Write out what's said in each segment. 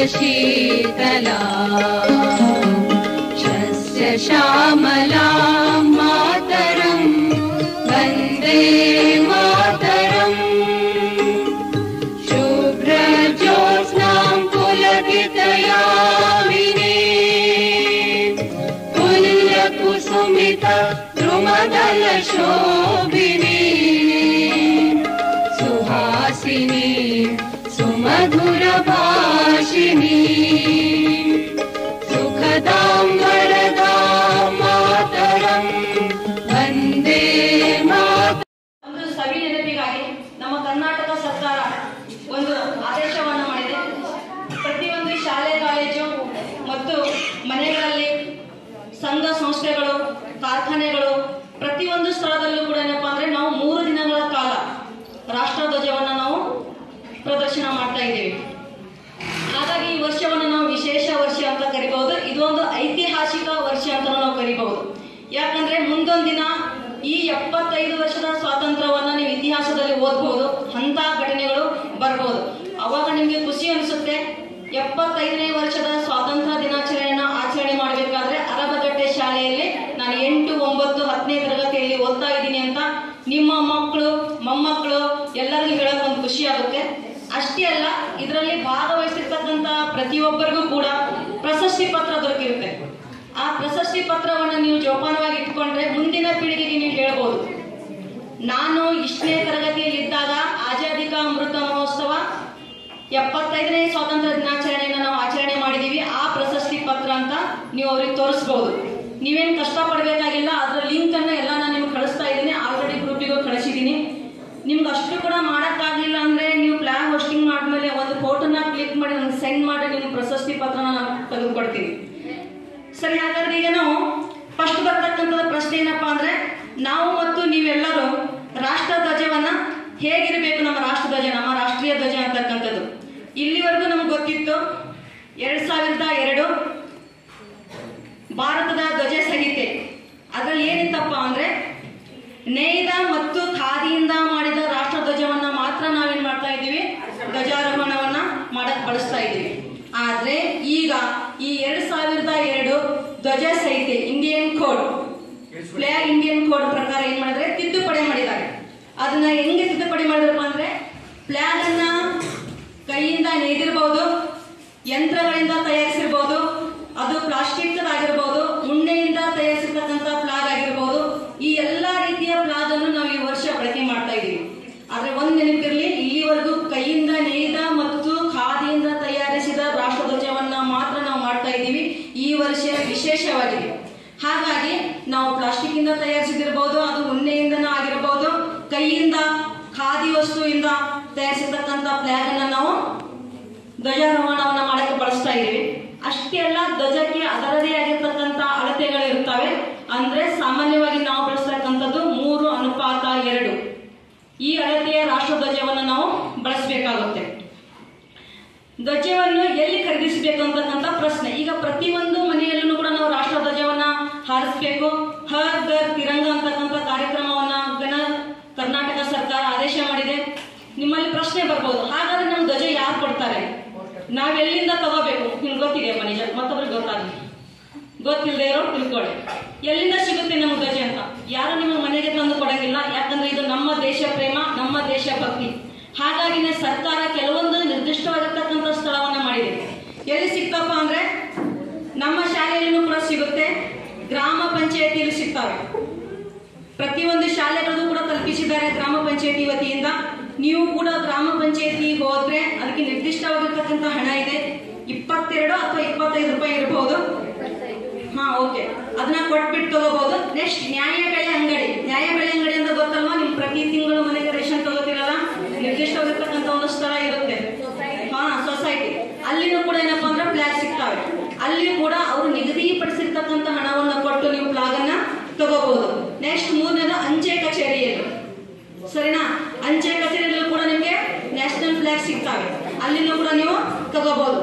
शीतला शस्य श्यामला मातरम् वन्दे मातरम् शुभ्रज्योत्स्नां पुलकितयामिने पुल्यकुसुमित द्रुमदलशोभिनी सुहासिनी सुमधुरभाषिणी सुखदां वरदां मातरं वन्दे मातरम् ಒಂದು ಸವಿ ನೆನಪಿಗಾಗಿ ನಮ್ಮ ಕರ್ನಾಟಕ ಸರ್ಕಾರ ಒಂದು ಆದೇಶವನ್ನು ಮಾಡಿದೆ ಪ್ರತಿಯೊಂದು ಶಾಲೆ ಕಾಲೇಜು ಮತ್ತು ಮನೆಗಳಲ್ಲಿ ಸಂಘ ಸಂಸ್ಥೆಗಳು ಕಾರ್ಖಾನೆಗಳು ಪ್ರತಿಯೊಂದು ಸ್ಥಳದಲ್ಲೂ ಕೂಡ ಏನಪ್ಪಾ ಅಂದ್ರೆ ನಾವು ಮೂರು ದಿನಗಳ ಕಾಲ ರಾಷ್ಟ್ರಧ್ವಜವನ್ನು ನಾವು ಪ್ರದರ್ಶನ ಮಾಡ್ತಾ ಇದ್ದೀವಿ ಹಾಗಾಗಿ ಈ ವರ್ಷವನ್ನು ನಾವು ವಿಶೇಷ ವರ್ಷ ಅಂತ ಕರಿಬಹುದು ಇದೊಂದು ಐತಿಹಾಸಿಕ ವರ್ಷ ಅಂತ ನಾವು ಕರಿಬಹುದು ಯಾಕಂದ್ರೆ ಮುಂದೊಂದು ದಿನ ಈ ಎಪ್ಪತ್ತೈದು ವರ್ಷದ ಸ್ವಾತಂತ್ರ್ಯವನ್ನ ನೀವು ಇತಿಹಾಸದಲ್ಲಿ ಓದ್ಬಹುದು ಅಂತ ಘಟನೆಗಳು ಬರ್ಬೋದು ಅವಾಗ ನಿಮ್ಗೆ ಖುಷಿ ಅನಿಸುತ್ತೆ ಎಪ್ಪತ್ತೈದನೇ ವರ್ಷದ ಸ್ವಾತಂತ್ರ್ಯ ದಿನಾಚರಣೆಯನ್ನ ಆಚರಣೆ ಮಾಡಬೇಕಾದ್ರೆ ಅರಬಗಟ್ಟೆ ಶಾಲೆಯಲ್ಲಿ ನಾನು ಎಂಟು ಒಂಬತ್ತು ಹತ್ತನೇ ತರಗತಿಯಲ್ಲಿ ಓದ್ತಾ ಇದ್ದೀನಿ ಅಂತ ನಿಮ್ಮ ಮಕ್ಕಳು ಮೊಮ್ಮಕ್ಕಳು ಎಲ್ಲರಿಗೂ ಹೇಳಕ್ ಒಂದು ಖುಷಿ ಆಗುತ್ತೆ ಅಷ್ಟೇ ಅಲ್ಲ ಇದರಲ್ಲಿ ಭಾಗವಹಿಸಿರ್ತಕ್ಕಂಥ ಪ್ರತಿಯೊಬ್ಬರಿಗೂ ಕೂಡ ಪ್ರಶಸ್ತಿ ಪತ್ರ ದೊರಕಿರುತ್ತೆ ಆ ಪ್ರಶಸ್ತಿ ಪತ್ರವನ್ನು ನೀವು ಜೋಪಾನವಾಗಿ ಇಟ್ಕೊಂಡ್ರೆ ಮುಂದಿನ ಪೀಳಿಗೆಗೆ ನೀವು ಹೇಳ್ಬೋದು ನಾನು ಇಷ್ಟನೇ ತರಗತಿಯಲ್ಲಿ ಇದ್ದಾಗ ಆಜಾದಿ ಕಾ ಅಮೃತ ಮಹೋತ್ಸವ ಎಪ್ಪತ್ತೈದನೇ ಸ್ವಾತಂತ್ರ್ಯ ದಿನಾಚರಣೆಯನ್ನು ನಾವು ಆಚರಣೆ ಮಾಡಿದೀವಿ ಆ ಪ್ರಶಸ್ತಿ ಪತ್ರ ಅಂತ ನೀವು ಅವ್ರಿಗೆ ತೋರಿಸ್ಬೋದು ನೀವೇನು ಕಷ್ಟ ಪಡಬೇಕಾಗಿಲ್ಲ ಅದರ ಲಿಂಕ್ ಅನ್ನ ಎಲ್ಲ ನಾನು ನಿಮ್ಗೆ ಕಳಿಸ್ತಾ ಇದ್ದೀನಿ ಆಲ್ರೆಡಿ ಗ್ರೂಪಿಗೂ ಕಳಿಸಿದ್ದೀನಿ ನಿಮ್ಗೆ ಅಷ್ಟು ಕೂಡ ಮಾಡೋಕ್ಕಾಗಲಿಲ್ಲ ಅಂದ್ರೆ ನೀವು ಪ್ಲಾನ್ ಹೋಸ್ಟಿಂಗ್ ಮಾಡಿದ್ಮೇಲೆ ಒಂದು ಫೋಟೋನ ಕ್ಲಿಕ್ ಮಾಡಿ ನನಗೆ ಸೆಂಡ್ ಮಾಡಿ ನಿಮ್ಮ ಪ್ರಶಸ್ತಿ ಪತ್ರನ ನಾನು ತೆಗೆದುಕೊಡ್ತೀನಿ ಸರಿ ಹಾಗಾದ್ರೆ ಈಗ ನಾವು ಫಸ್ಟ್ ಬರ್ತಕ್ಕಂಥದ್ದು ಪ್ರಶ್ನೆ ಏನಪ್ಪಾ ಅಂದ್ರೆ ನಾವು ಮತ್ತು ನೀವೆಲ್ಲರೂ ರಾಷ್ಟ್ರ ಧ್ವಜವನ್ನ ಹೇಗಿರಬೇಕು ನಮ್ಮ ರಾಷ್ಟ್ರ ಧ್ವಜ ನಮ್ಮ ರಾಷ್ಟ್ರೀಯ ಧ್ವಜ ಅಂತಕ್ಕಂಥದ್ದು ಇಲ್ಲಿವರೆಗೂ ನಮ್ಗೆ ಗೊತ್ತಿತ್ತು ಎರಡ್ ಸಾವಿರದ ಎರಡು ಭಾರತದ ಧ್ವಜ ಸಂಹಿತೆ ಅದ್ರಲ್ಲಿ ಏನಿತ್ತಪ್ಪ ಅಂದ್ರೆ ನೇಯ್ದ ಮತ್ತು ಖಾದಿಯಿಂದ ಮಾಡಿದ ರಾಷ್ಟ್ರ ಧ್ವಜವನ್ನ ಮಾತ್ರ ನಾವೇನ್ ಮಾಡ್ತಾ ಇದ್ದೀವಿ ಧ್ವಜಾರೋಹಣವನ್ನ ಮಾಡಕ್ ಬಳಸ್ತಾ ಇದ್ದೀವಿ ಆದ್ರೆ ಈಗ ಈ ಎರಡ್ ಸಾವಿರದ ಎರಡು ಧ್ವಜ ಸಂಹಿತೆ Indian code flag Indian code ಪ್ರಕಾರ ಏನ್ ಮಾಡಿದ್ರೆ ತಿದ್ದುಪಡಿ ಮಾಡಿದ್ದಾರೆ ಅದನ್ನ ಹೆಂಗೆ ತಿದ್ದುಪಡಿ ಮಾಡಿದ್ರಪ್ಪ ಅಂದ್ರೆ ಫ್ಲಾಗ್ ಅನ್ನ ಕೈಯಿಂದ ನೇಯ್ದಿರ್ಬೋದು ಯಂತ್ರಗಳಿಂದ ತಯಾರಿಸಿರ್ಬೋದು ಅದು ಪ್ಲಾಸ್ಟಿಕ್ ಆಗಿರ್ಬೋದು ಉಣ್ಣೆಯಿಂದ ತಯಾರಿಸಿರ್ತಕ್ಕಂಥ ಫ್ಲಾಗ್ ಆಗಿರ್ಬೋದು ಈ ಎಲ್ಲಾ ರೀತಿಯ ಫ್ಲಾಗ್ ಅನ್ನು ನಾವು ಈ ವರ್ಷ ಬಳಕೆ ಮಾಡ್ತಾ ಇದೀವಿ ಆದ್ರೆ ಒಂದ್ ನೆನಪಿರ್ಲಿ ಇಲ್ಲಿವರೆಗೂ ಕೈಯಿಂದ ನೇಯ್ದ ಮತ್ತು ಖಾದಿಯಿಂದ ತಯಾರಿಸಿದ ರಾಷ್ಟ್ರಧ್ವಜವನ್ನ ಮಾತ್ರ ನಾವು ಮಾಡ್ತಾ ಇದ್ದೀವಿ ಈ ವರ್ಷ ವಿಶೇಷವಾಗಿದೆ ಹಾಗಾಗಿ ನಾವು ಪ್ಲಾಸ್ಟಿಕ್ ಇಂದ ತಯಾರಿಸಿದಿರ್ಬೋದು ಅದು ಉಣ್ಣೆಯಿಂದನೂ ಆಗಿರ್ಬೋದು ಕೈಯಿಂದ ಖಾದಿ ವಸ್ತುವಿಂದ ತಯಾರಿಸಿರ್ತಕ್ಕಂಥ ಫ್ಲಾಗ್ ಅನ್ನ ನಾವು ಧ್ವಜಾರೋಹಣವನ್ನ ಮಾಡಕ್ಕೆ ಬಳಸ್ತಾ ಇದೀವಿ ಅಷ್ಟೇ ಅಲ್ಲ ಧ್ವಜಕ್ಕೆ ಅದರದೇ ಆಗಿರ್ತಕ್ಕಂಥ ಅಳತೆಗಳು ಇರ್ತವೆ ಅಂದ್ರೆ ಸಾಮಾನ್ಯವಾಗಿ ನಾವು ಬಳಸ್ತಕ್ಕಂಥದ್ದು ಮೂರು ಅನುಪಾತ ಎರಡು ಈ ಅಳತೆಯ ರಾಷ್ಟ್ರ ಧ್ವಜವನ್ನು ನಾವು ಬಳಸಬೇಕಾಗುತ್ತೆ ಧ್ವಜವನ್ನು ಎಲ್ಲಿ ಖರೀದಿಸಬೇಕು ಅಂತಕ್ಕಂಥ ಪ್ರಶ್ನೆ ಈಗ ಪ್ರತಿಯೊಂದು ಮನೆಯಲ್ಲೂ ಕೂಡ ನಾವು ರಾಷ್ಟ್ರ ಧ್ವಜವನ್ನ ಹಾರಿಸಬೇಕು ಹರ್ ಘರ್ ತಿರಂಗ ಅಂತಕ್ಕಂಥ ಕಾರ್ಯಕ್ರಮವನ್ನ ಗಣ ಕರ್ನಾಟಕ ಸರ್ಕಾರ ಆದೇಶ ಮಾಡಿದೆ ನಿಮ್ಮಲ್ಲಿ ಪ್ರಶ್ನೆ ಬರ್ಬೋದು ಹಾಗಾದ್ರೆ ನಮ್ ಧ್ವಜ ಯಾರು ಕೊಡ್ತಾರೆ ನಾವ್ ಎಲ್ಲಿಂದ ತಗೋಬೇಕು ನಿಮ್ಗೆ ಗೊತ್ತಿದೆ ಮನಿಜ ಮತ್ತೊಬ್ರಿಗೆ ಗೊತ್ತಾಗಲಿ ಗೊತ್ತಿಲ್ಲದೆ ಇರೋ ತಿಳ್ಕೊಳ್ಳಿ ಎಲ್ಲಿಂದ ಸಿಗುತ್ತೆ ನಮ್ಮ ಧ್ವಜ ಅಂತ ಯಾರು ನಿಮ್ಮ ಮನೆಗೆ ತಂದು ಕೊಡಂಗಿಲ್ಲ ಯಾಕಂದ್ರೆ ಇದು ನಮ್ಮ ದೇಶ ಪ್ರೇಮ ನಮ್ಮ ದೇಶ ಭಕ್ತಿ ಹಾಗಾಗಿನೇ ಸರ್ಕಾರ ಕೆಲವೊಂದು ನಿರ್ದಿಷ್ಟವಾಗಿರ್ತಕ್ಕಂಥ ಸ್ಥಳವನ್ನ ಮಾಡಿದೆ ಎಲ್ಲಿ ಸಿಕ್ತಪ್ಪ ಅಂದ್ರೆ ನಮ್ಮ ಶಾಲೆಯಲ್ಲೂ ಕೂಡ ಸಿಗುತ್ತೆ ಗ್ರಾಮ ಪಂಚಾಯತಿಯಲ್ಲಿ ಸಿಗ್ತವೆ ಪ್ರತಿಯೊಂದು ಶಾಲೆಗಳಿಗೂ ಕೂಡ ತಲುಪಿಸಿದ್ದಾರೆ ಗ್ರಾಮ ಪಂಚಾಯತಿ ವತಿಯಿಂದ ನೀವು ಕೂಡ ಗ್ರಾಮ ಪಂಚಾಯತಿ ಹೋದ್ರೆ ಅದಕ್ಕೆ ನಿರ್ದಿಷ್ಟವಾಗಿರ್ತಕ್ಕಂಥ ಹಣ ಇದೆ ಇಪ್ಪತ್ತೆರಡು ಅಥವಾ ಇಪ್ಪತ್ತೈದು ರೂಪಾಯಿ ಇರಬಹುದು ಹಾ ಓಕೆ ಅದನ್ನ ಕೊಟ್ಬಿಟ್ಟು ತಗೋಬಹುದು ನೆಕ್ಸ್ಟ್ ನ್ಯಾಯ ಬೆಲೆ ಅಂಗಡಿ ನ್ಯಾಯ ಬೆಲೆ ಅಂಗಡಿ ಅಂತ ಗೊತ್ತಲ್ವಾ ನಿಮ್ ಪ್ರತಿ ತಿಂಗಳು ಮನೆಗೆ ರೇಷನ್ ತಗೋತಿರಲ್ಲ ನಿರ್ದಿಷ್ಟವಾಗಿರ್ತಕ್ಕಂಥ ಒಂದು ಸ್ಥಳ ಇರುತ್ತೆ ಹಾ ಸೊಸೈಟಿ ಅಲ್ಲಿನೂ ಕೂಡ ಏನಪ್ಪಾ ಅಂದ್ರೆ ಫ್ಲಾಗ್ ಸಿಗ್ತವೆ ಅಲ್ಲಿ ಕೂಡ ಅವರು ನಿಗದಿಪಡಿಸಿರ್ತಕ್ಕಂಥ ಹಣವನ್ನ ಕೊಟ್ಟು ನೀವು ಫ್ಲಾಗ್ ಅನ್ನ ತಗೋಬಹುದು ನೆಕ್ಸ್ಟ್ ಮೂರನೇದು ಅಂಚೆ ಕಚೇರಿಯಲ್ಲಿ ಸರಿನಾ ಅಂಚೆ ಕಚೇರಿಯಲ್ಲೂ ಕೂಡ ನಿಮ್ಗೆ ನ್ಯಾಷನಲ್ ಫ್ಲಾಗ್ ಸಿಗ್ತವೆ ಅಲ್ಲಿನೂ ಕೂಡ ನೀವು ತಗೋಬಹುದು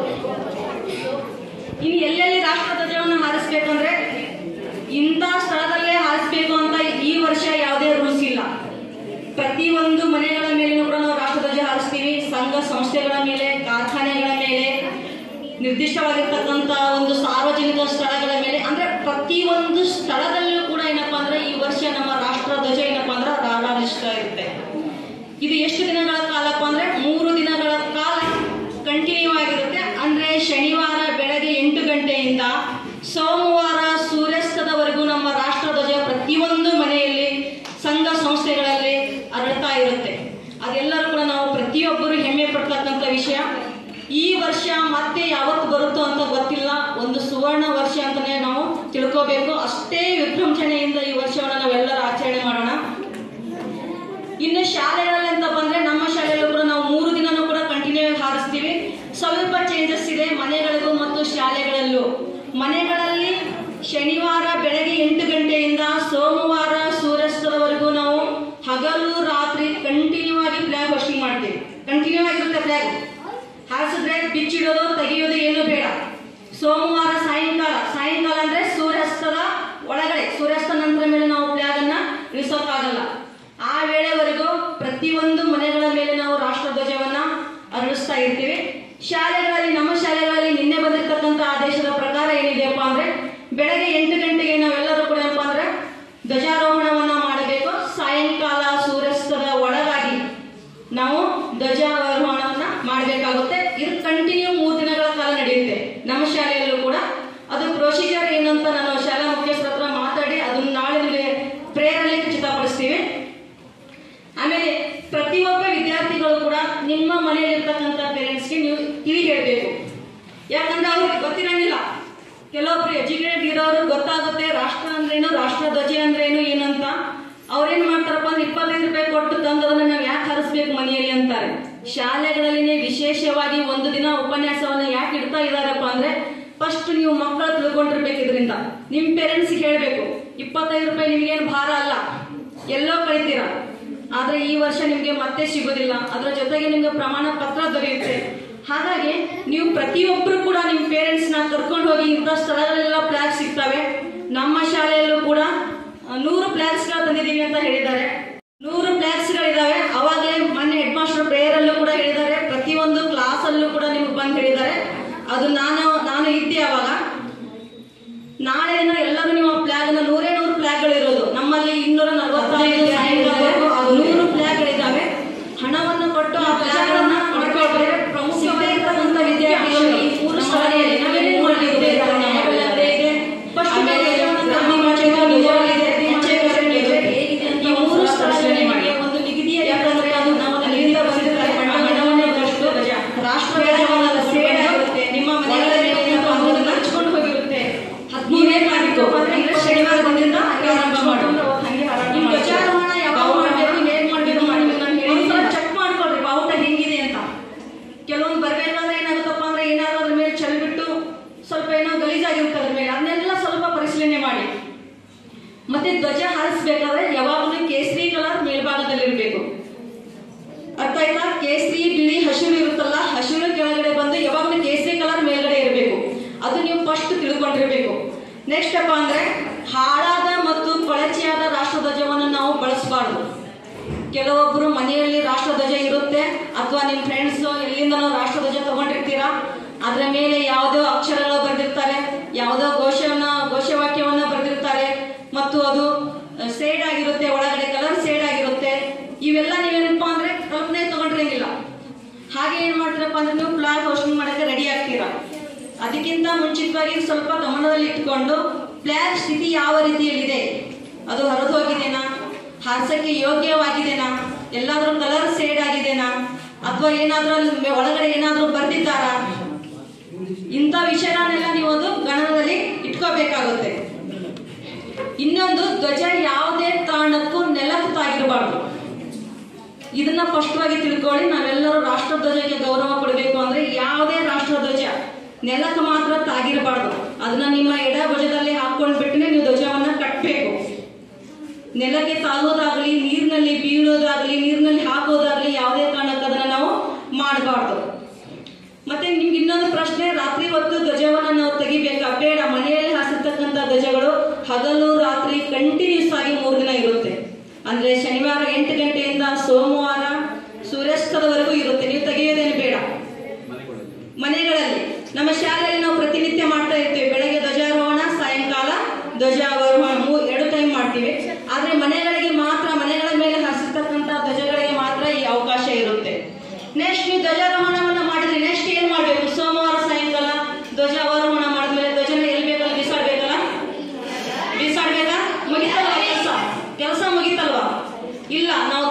ಇನ್ನು ಎಲ್ಲೆಲ್ಲಿ ರಾಷ್ಟ್ರ ಧ್ವಜವನ್ನು ಹಾರಿಸ್ಬೇಕಂದ್ರೆ ಇಂಥ ಸ್ಥಳದಲ್ಲೇ ಹಾರಿಸ್ಬೇಕು ಅಂತ ಈ ವರ್ಷ ಯಾವುದೇ ರೂಲ್ಸ್ ಇಲ್ಲ ಪ್ರತಿಯೊಂದು ಮನೆಗಳ ಮೇಲೆನೂ ಕೂಡ ನಾವು ರಾಷ್ಟ್ರಧ್ವಜ ಹಾರಿಸ್ತೀವಿ ಸಂಘ ಸಂಸ್ಥೆಗಳ ಮೇಲೆ ಕಾರ್ಖಾನೆಗಳ ಮೇಲೆ ನಿರ್ದಿಷ್ಟವಾಗಿರ್ತಕ್ಕಂಥ ಒಂದು ಸಾರ್ವಜನಿಕ ಸ್ಥಳಗಳ ಮೇಲೆ ಅಂದ್ರೆ ಪ್ರತಿಯೊಂದು ಸ್ಥಳದಲ್ಲೂ ಕೂಡ ಏನಪ್ಪಾ ಅಂದ್ರೆ ಈ ವರ್ಷ ನಮ್ಮ ರಾಷ್ಟ್ರ ಧ್ವಜ ಏನಪ್ಪಾ ಅಂದ್ರೆ ರಾಡಾಡಿಸ್ತಾ ಇರುತ್ತೆ ಇದು ಎಷ್ಟು ದಿನಗಳ ಕಾಲಪ್ಪ ಅಂದ್ರೆ ಮೂರು ದಿನಗಳ ಕಾಲ ಕಂಟಿನ್ಯೂ ಆಗಿರುತ್ತೆ ಅಂದ್ರೆ ಶನಿವಾರ ಬೆಳಗ್ಗೆ ಎಂಟು ಗಂಟೆಯಿಂದ ಸೋಮವಾರ ಸೂರ್ಯಾಸ್ತದವರೆಗೂ ನಮ್ಮ ರಾಷ್ಟ್ರಧ್ವಜ ಪ್ರತಿಯೊಂದು ಮನೆಯಲ್ಲಿ ಸಂಘ ಸಂಸ್ಥೆಗಳಲ್ಲಿ ಅರಳ್ತಾ ಇರುತ್ತೆ ಅದೆಲ್ಲರೂ ಕೂಡ ನಾವು ಪ್ರತಿಯೊಬ್ಬರು ಹೆಮ್ಮೆ ಪಡ್ತಕ್ಕಂಥ ವಿಷಯ ಈ ವರ್ಷ ಮತ್ತೆ ಯಾವತ್ತು ಬರುತ್ತೋ ಅಂತ ಗೊತ್ತಿಲ್ಲ ಒಂದು ಸುವರ್ಣ ವರ್ಷ ಅಂತಾನೆ ನಾವು ತಿಳ್ಕೋಬೇಕು ಅಷ್ಟೇ ವಿಜೃಂಭಣೆಯಿಂದ ಈ ವರ್ಷವನ್ನು ನಾವೆಲ್ಲರೂ ಆಚರಣೆ ಮಾಡೋಣ ಇನ್ನು ಶಾಲೆಗಳಲ್ಲಿ ಅಂತ ಬಂದ್ರೆ ನಮ್ಮ ಶಾಲೆಯಲ್ಲೂ ಕೂಡ ನಾವು ಮೂರು ದಿನನೂ ಕೂಡ ಕಂಟಿನ್ಯೂ ಆಗಿ ಹಾರಿಸ್ತೀವಿ ಸ್ವಲ್ಪ ಚೇಂಜಸ್ ಇದೆ ಮನೆಗಳಿಗೂ ಮತ್ತು ಶಾಲೆಗಳಲ್ಲೂ ಮನೆಗಳಲ್ಲಿ ಶನಿವಾರ ಬೆಳಗ್ಗೆ ಎಂಟು ಗಂಟೆಯಿಂದ ಸೋಮವಾರ ಸೂರ್ಯಾಸ್ತದವರೆಗೂ ನಾವು ಹಗಲು ರಾತ್ರಿ ಕಂಟಿನ್ಯೂ ಆಗಿ ಫ್ಲಾಗ್ ಹೋಸ್ಟಿಂಗ್ ಮಾಡ್ತೀವಿ ಕಂಟಿನ್ಯೂ ಆಗಿರುತ್ತೆ ಫ್ಲಾಗ್ ಹಾರಿಸಿದ್ರೆ ಬಿಚ್ಚಿಡೋದು ತೆಗೆಯೋದು ಏನು ಬೇಡ ಸೋಮವಾರ ಸಾಯಂಕಾಲ ಸಾಯಂಕಾಲ ಅಂದ್ರೆ ಸೂರ್ಯಾಸ್ತದ ಒಳಗಡೆ ಸೂರ್ಯಾಸ್ತ ನಂತರ ಮೇಲೆ ನಾವು ಫ್ಲಾಗ್ ಅನ್ನ ಇಳಿಸೋಕ್ಕಾಗಲ್ಲ ಆ ವೇಳೆವರೆಗೂ ಪ್ರತಿಯೊಂದು ಮನೆಗಳ ಮೇಲೆ ನಾವು ರಾಷ್ಟ್ರಧ್ವಜವನ್ನ ಅರಳಿಸ್ತಾ ಇರ್ತೀವಿ ಶಾಲೆಗಳಲ್ಲಿ ನಮ್ಮ ಶಾಲೆಗಳಲ್ಲಿ ನಿನ್ನೆ ಬಂದಿರತಕ್ಕಂಥ ಆದೇಶದ ಪ್ರಕಾರ ಏನಿದೆಯಪ್ಪ ಅಂದ್ರೆ ಬೆಳಗ್ಗೆ ಎಂಟು ಗಂಟೆಗೆ ನಾವೆಲ್ಲರೂ ಕೂಡ ಏನಪ್ಪಾ ಅಂದ್ರೆ ಧ್ವಜಾರೋಹಣವನ್ನ ಮಾಡಬೇಕು ಸಾಯಂಕಾಲ ಸೂರ್ಯಾಸ್ತದ ಒಳಗಾಗಿ ನಾವು ಧ್ವಜಾರೋಹಣವನ್ನ ಮಾಡಬೇಕಾಗುತ್ತೆ ಇದು ಕಂಟಿನ್ಯೂ ಮೂರು ದಿನಗಳ ಕಾಲ ನಡೆಯುತ್ತೆ ನಮ್ಮ ಶಾಲೆಯಲ್ಲೂ ಕೂಡ ಅದು ಪ್ರೊಸೀಜರ್ ಏನಂತ ನಾನು ಶಾಲಾ ಮುಖ್ಯಸ್ಥರ ಹತ್ರ ಮಾತಾಡಿ ಅದನ್ನ ನಾಳೆ ನಿಮಗೆ ಪ್ರೇರಣೆ ಖಚಿತಪಡಿಸ್ತೀವಿ ಆಮೇಲೆ ಪ್ರತಿಯೊಬ್ಬ ವಿದ್ಯಾರ್ಥಿಗಳು ಕೂಡ ನಿಮ್ಮ ಮನೆಯಲ್ಲಿರ್ತಕ್ಕಂಥ ಪೇರೆಂಟ್ಸ್ಗೆ ನೀವು ತಿಳಿ ಹೇಳಬೇಕು ಯಾಕಂದ್ರೆ ಅವ್ರಿಗೆ ಗೊತ್ತಿರಂಗಿಲ್ಲ ಕೆಲವೊಬ್ರು ಎಜುಕೇಟೆಡ್ ಇರೋರು ಗೊತ್ತಾಗುತ್ತೆ ರಾಷ್ಟ್ರ ಅಂದ್ರೇನು ರಾಷ್ಟ್ರ ಧ್ವಜ ಅಂದ್ರೇನು ಏನಂತ ಅವ್ರೇನ್ ಮಾಡ್ತಾರಪ್ಪ ಅಂದ್ರೆ ಇಪ್ಪತ್ತೈದು ರೂಪಾಯಿ ಕೊಟ್ಟು ತಂದದನ್ನ ನಾವು ಯಾಕೆ ಹರಿಸ್ಬೇಕು ಮನೆಯಲ್ಲಿ ಅಂತಾರೆ ಶಾಲೆಗಳಲ್ಲಿನೇ ವಿಶೇಷವಾಗಿ ಒಂದು ದಿನ ಉಪನ್ಯಾಸವನ್ನ ಯಾಕೆ ಇಡ್ತಾ ಇದಾರಪ್ಪ ಅಂದ್ರೆ ಫಸ್ಟ್ ನೀವು ಮಕ್ಕಳು ತಿಳ್ಕೊಂಡಿರ್ಬೇಕು ಇದರಿಂದ ನಿಮ್ ಪೇರೆಂಟ್ಸ್ ಹೇಳ್ಬೇಕು ಇಪ್ಪತ್ತೈದು ರೂಪಾಯಿ ನಿಮ್ಗೇನು ಭಾರ ಅಲ್ಲ ಎಲ್ಲೋ ಕಳಿತೀರಾ ಆದ್ರೆ ಈ ವರ್ಷ ನಿಮ್ಗೆ ಮತ್ತೆ ಸಿಗೋದಿಲ್ಲ ಅದರ ಜೊತೆಗೆ ನಿಮ್ಗೆ ಪ್ರಮಾಣ ಪತ್ರ ದೊರೆಯುತ್ತೆ ಹಾಗಾಗಿ ನೀವು ಪ್ರತಿಯೊಬ್ಬರು ಕೂಡ ನಿಮ್ಮ ಪೇರೆಂಟ್ಸ್ ನ ಕರ್ಕೊಂಡು ಹೋಗಿ ಇಂಥ ಸ್ಥಳಗಳೆಲ್ಲ ಫ್ಲಾಗ್ ಸಿಗ್ತವೆ ನಮ್ಮ ಶಾಲೆಯಲ್ಲೂ ಕೂಡ ಆ, ನೂರು ಫ್ಲಾಗ್ಸ್ ಗಳು ತಂದಿದ್ದೀವಿ ಅಂತ ಹೇಳಿದ್ದಾರೆ ನೂರು ಫ್ಲಾಗ್ಸ್ ಗಳಿದಾವೆ ಅವಾಗಲೇ ಮೊನ್ನೆ ಹೆಡ್ ಮಾಸ್ಟರ್ ಪ್ರೇಯರ್ ಅಲ್ಲೂ ಕೂಡ ಹೇಳಿದ್ದಾರೆ ಪ್ರತಿಯೊಂದು ಕ್ಲಾಸ್ ಅಲ್ಲೂ ಕೂಡ ನಿಮ್ಗೆ ಬಂದು ಹೇಳಿದ್ದಾರೆ ಅದು ನಾನು ನಾನು ಇದ್ದೆ ಅವಾಗ ನಾಳೆ ದಿನ ಎಲ್ಲರೂ ನೀವು ಫ್ಲಾಗ್ ನ ನೂರೇ ನೂರು ಫ್ಲಾಗ್ ಗಳು ಇರೋದು ನಮ್ಮಲ್ಲಿ ಇನ್ನೂರ ನಲವತ್ತೈದು ಸಾಯಂಕಾಲವರೆಗೂ ಅದು ನೂರು ಫ್ಲಾಗ್ ಗಳಿದಾವೆ ಹಣವನ್ನು ಕೊಟ್ಟು ಆ ಫ್ಲಾಗ್ ಗಳನ್ನ ಪಡ್ಕೊಂಡ್ರೆ ಪ್ರಮುಖವಾಗಿರ್ತಕ್ಕಂಥ ವಿದ್ಯಾರ್ಥಿಗಳು ಈ ಮೂರು ಸ್ಥಳದಲ್ಲಿ ನಾವೇನು ಮಾಡಿದ್ದೇವೆ ನಾವೆಲ್ಲರೇ ಇದೆ ಫಸ್ಟ್ ಗಾಂಧಿ ಮಾರ್ಚ್ ಇದೆ ಹೆಜ್ಜೆ ಕರೆಂಟ್ ಇದೆ ಈ ಮೂರು ಸ್ಥಳಗಳಲ್ಲಿ ಮಾಡಿ ಒಂದು ನಿಗದಿಯ ಯಾಕಂದ್ರೆ ಅದು ನಾವು ಅಲ್ಲಿಂದ ಬಂದಿರ್ತಾರೆ ಹಣವನ್ನು ಕೊಟ್ಟು ರಾಷ್ಟ್ರ ಧ್ವಜವನ್ನು ಸೇರಿರುತ್ತೆ ನಿಮ್ಮ ಮನೆಗಳಲ್ಲಿ ಅದನ್ನು ಹಂಚ್ಕೊಂಡು ಹೋಗಿರುತ್ತೆ ಹದಿಮೂರನೇ ತಾರೀಕು ಅಂದ್ರೆ ಶನಿವಾರದಿಂದ ಪ್ರಾರಂಭ ಮಾಡೋದು ನಿಮ್ ಧ್ವಜಾರೋಹಣ ಯಾವಾಗ ಮಾಡಬೇಕು ಹೇಗ್ ಮಾಡ್ಬೇಕು ಮಾಡ್ಬೇಕು ನಾನು ಹೇಳಿ ಚೆಕ್ ಮಾಡ್ಕೊಳ್ರಿ ಬಾವುಟ ಹೆಂಗಿದೆ ಅಂತ ಕೆಲವೊಂದು ಬರ್ಬೇಕಾದ್ರೆ ಏನಾಗುತ್ತಪ್ಪ ಅಂದ್ರೆ ಏನಾದ್ರು ಅದ್ರ ಮೇಲೆ ಚೆಲ್ಬಿಟ್ಟು ಸ್ವಲ್ಪ ಏನೋ ಗಲೀಜಾಗಿರುತ್ತೆ ಅದ್ರ ಮೇಲೆ ಅದನ್ನೆಲ್ಲ ಸ್ವಲ್ಪ ಪರಿಶೀಲನೆ ಮಾಡಿ ಮತ್ತೆ ಧ್ವಜ ಹಾರಿಸ್ಬೇಕಾದ್ರೆ ಯಾವಾಗಲೂ ಕೇಸರಿ ಕಲರ್ ಮೇಲ್ಭಾಗದಲ್ಲಿರ್ಬೇಕು ಅರ್ಥ ಆಯ್ತಾ ಕೇಸರಿ ಬಿಳಿ ಹಸಿರು ಇರುತ್ತಲ್ಲ ಹಸಿರು ಕೆಳಗಡೆ ಬಂದು ಯಾವಾಗಲೂ ಕೇಸರಿ ಕಲರ್ ಮೇಲ್ಗಡೆ ಇರಬೇಕು ಅದು ನೀವು ಫಸ್ಟ್ ತಿಳ್ಕೊಂಡಿರ್ಬೇಕು ನೆಕ್ಸ್ಟ್ ಅಪ್ಪ ಅಂದ್ರೆ ಹಾಳಾದ ಮತ್ತು ಕೊಳಚೆಯಾದ ರಾಷ್ಟ್ರಧ್ವಜವನ್ನು ನಾವು ಬಳಸಬಾರ್ದು ಕೆಲವೊಬ್ರು ಮನೆಯಲ್ಲಿ ರಾಷ್ಟ್ರಧ್ವಜ ಇರುತ್ತೆ ಅಥವಾ ನಿಮ್ಮ ಫ್ರೆಂಡ್ಸ್ ಎಲ್ಲಿಂದನೋ ರಾಷ್ಟ್ರಧ್ವಜ ತಗೊಂಡಿರ್ತೀರಾ ಅದರ ಮೇಲೆ ಯಾವುದೋ ಅಕ್ಷರಗಳು ಬರೆದಿರ್ತಾರೆ ಯಾವುದೋ ಘೋಷವನ್ನ ಘೋಷವಾಕ್ಯವನ್ನ ಬರೆದಿರ್ತಾರೆ ಮತ್ತು ಅದು ಸೇಡ್ ಆಗಿರುತ್ತೆ ಒಳಗಡೆ ಕಲರ್ ಸೇಡ್ ಆಗಿರುತ್ತೆ ಇವೆಲ್ಲ ನೀವೇನಪ್ಪ ಅಂದ್ರೆ ಕಲ್ಪನೆ ತಗೊಂಡಿರಂಗಿಲ್ಲ ಹಾಗೆ ಏನ್ ಮಾಡ್ತೀರಪ್ಪ ಅಂದ್ರೆ ನೀವು ಫ್ಲಾಗ್ ಹೋಸ್ಟಿಂಗ್ ಮಾಡಕ್ಕೆ ರೆಡಿ ಆಗ್ತೀರಾ ಅದಕ್ಕಿಂತ ಮುಂಚಿತವಾಗಿ ಸ್ವಲ್ಪ ಗಮನದಲ್ಲಿ ಇಟ್ಕೊಂಡು ಫ್ಲಾಗ್ ಸ್ಥಿತಿ ಯಾವ ರೀತಿಯಲ್ಲಿದೆ ಅದು ಹರಿದು ಹೋಗಿದೆನಾ ಹಾರ್ಸಕ್ಕೆ ಯೋಗ್ಯವಾಗಿದೆನಾ ಎಲ್ಲಾದ್ರೂ ಕಲರ್ ಸೇಡ್ ಆಗಿದೆನಾ ಅಥವಾ ಏನಾದ್ರೂ ಅಲ್ಲಿ ಮೆ- ಒಳಗಡೆ ಏನಾದ್ರೂ ಬರ್ದಿದ್ದಾರಾ ಇಂಥ ವಿಷಯಗಳನ್ನೆಲ್ಲ ನೀವು ಒಂದು ಗಣನದಲ್ಲಿ ಇಟ್ಕೋಬೇಕಾಗುತ್ತೆ ಇನ್ನೊಂದು ಧ್ವಜ ಯಾವುದೇ ಕಾರಣಕ್ಕೂ ನೆಲಕ್ಕೆ ತಾಗಿರಬಾರ್ದು ಇದನ್ನ ಸ್ಪಷ್ಟವಾಗಿ ತಿಳ್ಕೊಳ್ಳಿ ನಾವೆಲ್ಲರೂ ರಾಷ್ಟ್ರಧ್ವಜಕ್ಕೆ ಗೌರವ ಕೊಡಬೇಕು ಅಂದ್ರೆ ಯಾವುದೇ ರಾಷ್ಟ್ರಧ್ವಜ ನೆಲಕ್ಕೆ ಮಾತ್ರ ತಾಗಿರಬಾರ್ದು ಅದನ್ನ ನಿಮ್ಮ ಎಡ ಭುಜದಲ್ಲಿ ಹಾಕೊಂಡು ಬಿಟ್ಟನೆ ನೀವು ಧ್ವಜವನ್ನ ಕಟ್ಟಬೇಕು ನೆಲಕ್ಕೆ ತಾಗೋದಾಗ್ಲಿ ನೀರಿನಲ್ಲಿ ಬೀಳೋದಾಗ್ಲಿ ನೀರಿನಲ್ಲಿ ಹಾಕೋದಾಗ್ಲಿ ಯಾವುದೇ ಕಾರಣಕ್ಕೆ ಅದನ್ನ ನಾವು ಮಾಡಬಾರ್ದು ಮತ್ತೆ ನಿಮ್ಗೆ ಇನ್ನೊಂದು ಪ್ರಶ್ನೆ ರಾತ್ರಿ ಹೊತ್ತು ಧ್ವಜವನ್ನ ನಾವು ತೆಗಿಬೇಕಾ ಬೇಡ ಮನೆಯಲ್ಲಿ ಹಾಸಿರ್ತಕ್ಕಂಥ ಧ್ವಜಗಳು ಹಗಲು ರಾತ್ರಿ ಕಂಟಿನ್ಯೂಸ್ ಆಗಿ ಮೂರು ದಿನ ಇರುತ್ತೆ ಅಂದ್ರೆ ಶನಿವಾರ ಎಂಟು ಗಂಟೆಯಿಂದ ಸೋಮವಾರ ಸೂರ್ಯಾಸ್ತದವರೆಗೂ ಇರುತ್ತೆ ನೀವು ತೆಗೆಯೋದೇನು ಬೇಡ ಮನೆಗಳಲ್ಲಿ ನಮ್ಮ ಶಾಲೆ ಮುಗಿತಲ್ವಾ ಕೆಲಸ ಕೆಲಸ ಮುಗಿತಲ್ವಾ ಇಲ್ಲ ನಾವು